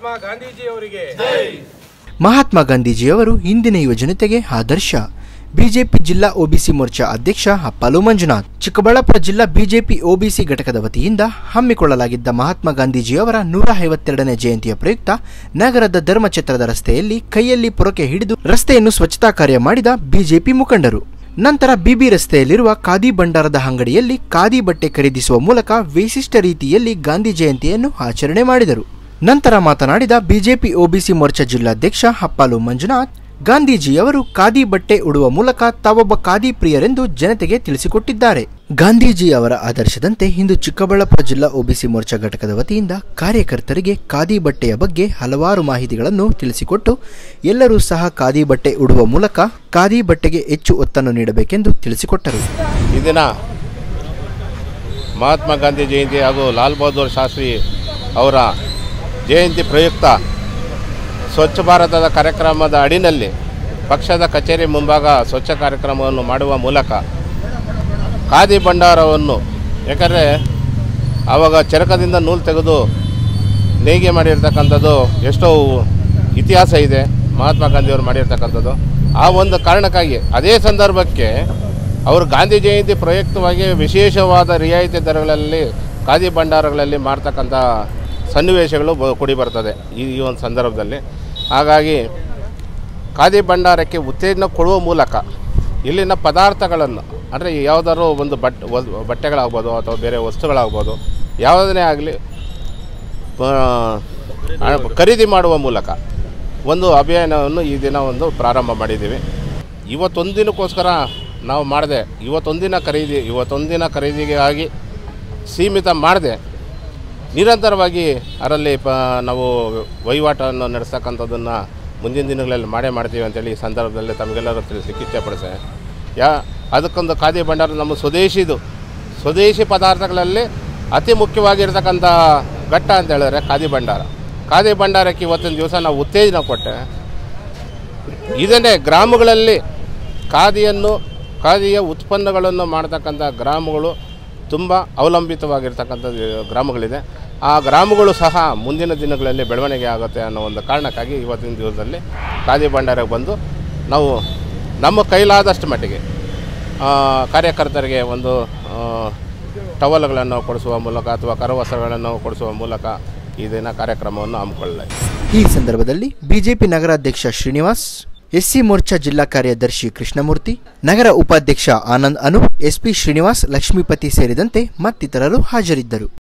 ಮಹಾತ್ಮ ಗಾಂಧೀಜಿಯವರಿಗೆ ಮಹಾತ್ಮ ಗಾಂಧೀಜಿಯವರು ಇಂದಿನ ಯುವ ಜನತೆಗೆ ಆದರ್ಶ ಬಿಜೆಪಿ ಜಿಲ್ಲಾ ಒಬಿಸಿ ಮೋರ್ಚಾ ಅಧ್ಯಕ್ಷ ಅಪ್ಪಲು ಮಂಜುನಾಥ್ ಚಿಕ್ಕಬಳ್ಳಾಪುರ ಜಿಲ್ಲಾ ಬಿಜೆಪಿ ಒಬಿಸಿ ಘಟಕದ ವತಿಯಿಂದ ಹಮ್ಮಿಕೊಳ್ಳಲಾಗಿದ್ದ ಮಹಾತ್ಮ ಗಾಂಧೀಜಿಯವರ ನೂರ ಐವತ್ತೆರಡನೇ ಜಯಂತಿಯ ಪ್ರಯುಕ್ತ ನಗರದ ಧರ್ಮಛತ್ರದ ರಸ್ತೆಯಲ್ಲಿ ಕೈಯಲ್ಲಿ ಪೊರಕೆ ಹಿಡಿದು ರಸ್ತೆಯನ್ನು ಸ್ವಚ್ಛತಾ ಕಾರ್ಯ ಮಾಡಿದ ಬಿಜೆಪಿ ಮುಖಂಡರು ನಂತರ ಬಿಬಿ ರಸ್ತೆಯಲ್ಲಿರುವ ಖಾದಿ ಭಂಡಾರದ ಅಂಗಡಿಯಲ್ಲಿ ಖಾದಿ ಬಟ್ಟೆ ಖರೀದಿಸುವ ಮೂಲಕ ವಿಶಿಷ್ಟ ರೀತಿಯಲ್ಲಿ ಗಾಂಧಿ ಜಯಂತಿಯನ್ನು ಆಚರಣೆ ಮಾಡಿದರು ನಂತರ ಮಾತನಾಡಿದ ಬಿಜೆಪಿ ಒಬಿಸಿ ಮೋರ್ಚಾ ಜಿಲ್ಲಾಧ್ಯಕ್ಷ ಅಪ್ಪಾಲು ಮಂಜುನಾಥ್ ಗಾಂಧೀಜಿಯವರು ಖಾದಿ ಬಟ್ಟೆ ಉಡುವ ಮೂಲಕ ತಾವೊಬ್ಬ ಖಾದಿ ಪ್ರಿಯರೆಂದು ಜನತೆಗೆ ತಿಳಿಸಿಕೊಟ್ಟಿದ್ದಾರೆ ಗಾಂಧೀಜಿ ಅವರ ಆದರ್ಶದಂತೆ ಇಂದು ಚಿಕ್ಕಬಳ್ಳಾಪುರ ಜಿಲ್ಲಾ ಒಬಿಸಿ ಮೋರ್ಚಾ ಘಟಕದ ವತಿಯಿಂದ ಕಾರ್ಯಕರ್ತರಿಗೆ ಖಾದಿ ಬಟ್ಟೆಯ ಬಗ್ಗೆ ಹಲವಾರು ಮಾಹಿತಿಗಳನ್ನು ತಿಳಿಸಿಕೊಟ್ಟು ಎಲ್ಲರೂ ಸಹ ಖಾದಿ ಬಟ್ಟೆ ಉಡುವ ಮೂಲಕ ಖಾದಿ ಬಟ್ಟೆಗೆ ಹೆಚ್ಚು ಒತ್ತನ್ನು ನೀಡಬೇಕೆಂದು ತಿಳಿಸಿಕೊಟ್ಟರು ಈ ದಿನ ಮಹಾತ್ಮ ಗಾಂಧಿ ಜಯಂತಿ ಹಾಗೂ ಲಾಲ್ ಬಹದ್ದೂರ್ ಶಾಸ್ತ್ರಿ ಅವರ ಜಯಂತಿ ಪ್ರಯುಕ್ತ ಸ್ವಚ್ಛ ಭಾರತದ ಕಾರ್ಯಕ್ರಮದ ಅಡಿನಲ್ಲಿ ಪಕ್ಷದ ಕಚೇರಿ ಮುಂಭಾಗ ಸ್ವಚ್ಛ ಕಾರ್ಯಕ್ರಮವನ್ನು ಮಾಡುವ ಮೂಲಕ ಖಾದಿ ಭಂಡಾರವನ್ನು ಯಾಕಂದರೆ ಆವಾಗ ಚರಕದಿಂದ ನೂಲು ತೆಗೆದು ನೇಯ್ಗೆ ಮಾಡಿರ್ತಕ್ಕಂಥದ್ದು ಎಷ್ಟೋ ಇತಿಹಾಸ ಇದೆ ಮಹಾತ್ಮ ಗಾಂಧಿಯವರು ಮಾಡಿರ್ತಕ್ಕಂಥದ್ದು ಆ ಒಂದು ಕಾರಣಕ್ಕಾಗಿ ಅದೇ ಸಂದರ್ಭಕ್ಕೆ ಅವರು ಗಾಂಧಿ ಜಯಂತಿ ಪ್ರಯುಕ್ತವಾಗಿ ವಿಶೇಷವಾದ ರಿಯಾಯಿತಿ ದರಗಳಲ್ಲಿ ಖಾದಿ ಭಂಡಾರಗಳಲ್ಲಿ ಮಾಡ್ತಕ್ಕಂಥ ಸನ್ನಿವೇಶಗಳು ಬ ಕೂಡಿ ಬರ್ತದೆ ಈ ಈ ಒಂದು ಸಂದರ್ಭದಲ್ಲಿ ಹಾಗಾಗಿ ಖಾದಿ ಭಂಡಾರಕ್ಕೆ ಉತ್ತೇಜನ ಕೊಡುವ ಮೂಲಕ ಇಲ್ಲಿನ ಪದಾರ್ಥಗಳನ್ನು ಅಂದರೆ ಯಾವುದಾದ್ರು ಒಂದು ಬಟ್ ವಸ್- ಬಟ್ಟೆಗಳಾಗ್ಬೋದು ಅಥವಾ ಬೇರೆ ವಸ್ತುಗಳಾಗ್ಬೋದು ಯಾವುದನ್ನೇ ಆಗಲಿ ಖರೀದಿ ಮಾಡುವ ಮೂಲಕ ಒಂದು ಅಭಿಯಾನವನ್ನು ಈ ದಿನ ಒಂದು ಪ್ರಾರಂಭ ಮಾಡಿದ್ದೀವಿ ಇವತ್ತೊಂದಿನಕ್ಕೋಸ್ಕರ ನಾವು ಮಾಡಿದೆ ಇವತ್ತೊಂದಿನ ಖರೀದಿ ಇವತ್ತೊಂದಿನ ಖರೀದಿಗೆ ಆಗಿ ಸೀಮಿತ ಮಾಡದೆ ನಿರಂತರವಾಗಿ ಅದರಲ್ಲಿ ಪ ನಾವು ವಹಿವಾಟನ್ನು ನಡೆಸ್ತಕ್ಕಂಥದ್ದನ್ನು ಮುಂದಿನ ದಿನಗಳಲ್ಲಿ ಮಾಡೇ ಮಾಡ್ತೀವಿ ಅಂತೇಳಿ ಈ ಸಂದರ್ಭದಲ್ಲಿ ತಮಗೆಲ್ಲರೂ ತಿಳಿಸ್ಲಿಕ್ಕೆ ಇಚ್ಛೆಪಡಿಸೆ ಯಾ ಅದಕ್ಕೊಂದು ಖಾದಿ ಭಂಡಾರ ನಮ್ಮ ಸ್ವದೇಶಿದು ಸ್ವದೇಶಿ ಪದಾರ್ಥಗಳಲ್ಲಿ ಅತಿ ಮುಖ್ಯವಾಗಿರ್ತಕ್ಕಂಥ ಘಟ್ಟ ಅಂತ ಹೇಳಿದ್ರೆ ಖಾದಿ ಭಂಡಾರ ಖಾದಿ ಭಂಡಾರಕ್ಕೆ ಇವತ್ತಿನ ದಿವಸ ನಾವು ಉತ್ತೇಜನ ಕೊಟ್ಟೆ ಇದನ್ನೇ ಗ್ರಾಮಗಳಲ್ಲಿ ಖಾದಿಯನ್ನು ಖಾದಿಯ ಉತ್ಪನ್ನಗಳನ್ನು ಮಾಡ್ತಕ್ಕಂಥ ಗ್ರಾಮಗಳು ತುಂಬ ಅವಲಂಬಿತವಾಗಿರ್ತಕ್ಕಂಥ ಗ್ರಾಮಗಳಿದೆ ಆ ಗ್ರಾಮಗಳು ಸಹ ಮುಂದಿನ ದಿನಗಳಲ್ಲಿ ಬೆಳವಣಿಗೆ ಆಗುತ್ತೆ ಅನ್ನೋ ಒಂದು ಕಾರಣಕ್ಕಾಗಿ ಇವತ್ತಿನ ದಿವಸದಲ್ಲಿ ಖಾದಿ ಭಂಡಾರಕ್ಕೆ ಬಂದು ನಾವು ನಮ್ಮ ಕೈಲಾದಷ್ಟು ಮಟ್ಟಿಗೆ ಆ, ಕಾರ್ಯಕರ್ತರಿಗೆ ಒಂದು ಆ, ಟವಲ್ಗಳನ್ನು ಕೊಡಿಸುವ ಮೂಲಕ ಅಥವಾ ಕರವಸ್ತ್ರಗಳನ್ನು ಕೊಡಿಸುವ ಮೂಲಕ ಈ ದಿನ ಕಾರ್ಯಕ್ರಮವನ್ನು ಹಮ್ಮಿಕೊಳ್ಳಲಾಗಿದೆ ಈ ಸಂದರ್ಭದಲ್ಲಿ ಬಿಜೆಪಿ ನಗರಾಧ್ಯಕ್ಷ ಶ್ರೀನಿವಾಸ್ ಎಸ್ಸಿ ಮೋರ್ಚಾ ಜಿಲ್ಲಾ ಕಾರ್ಯದರ್ಶಿ ಕೃಷ್ಣಮೂರ್ತಿ ನಗರ ಉಪಾಧ್ಯಕ್ಷ ಆನಂದ್ ಅನು ಎಸ್ಪಿ ಶ್ರೀನಿವಾಸ್ ಲಕ್ಷ್ಮೀಪತಿ ಸೇರಿದಂತೆ ಮತ್ತಿತರರು ಹಾಜರಿದ್ದರು